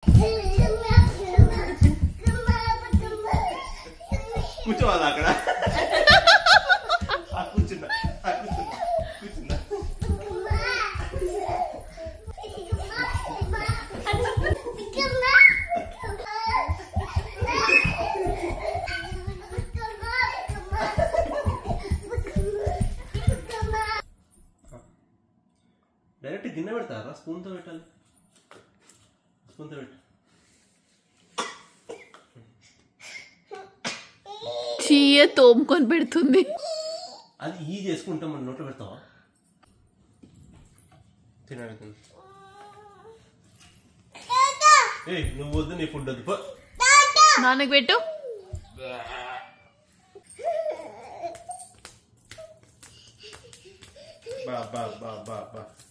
కూర్చోవాలి అక్కడ ఆ, కూర్చున్నా ఆ, కూర్చున్నా కూర్చున్నా డైరెక్ట్ గిన్నె పెడతారా స్పూన్తో పెట్టాలి స్పూన్తో పెట్టు చీయ తోముకొని పెడుతుంది అది ఈ చేసుకుంటాం మన నోట్లో పెడతావా తినాలి తిను ఏ నువ్వు వద్దు నీ ఫుడ్ వద్దు పో. నాన్నకి పెట్టు బా బా బా బా బా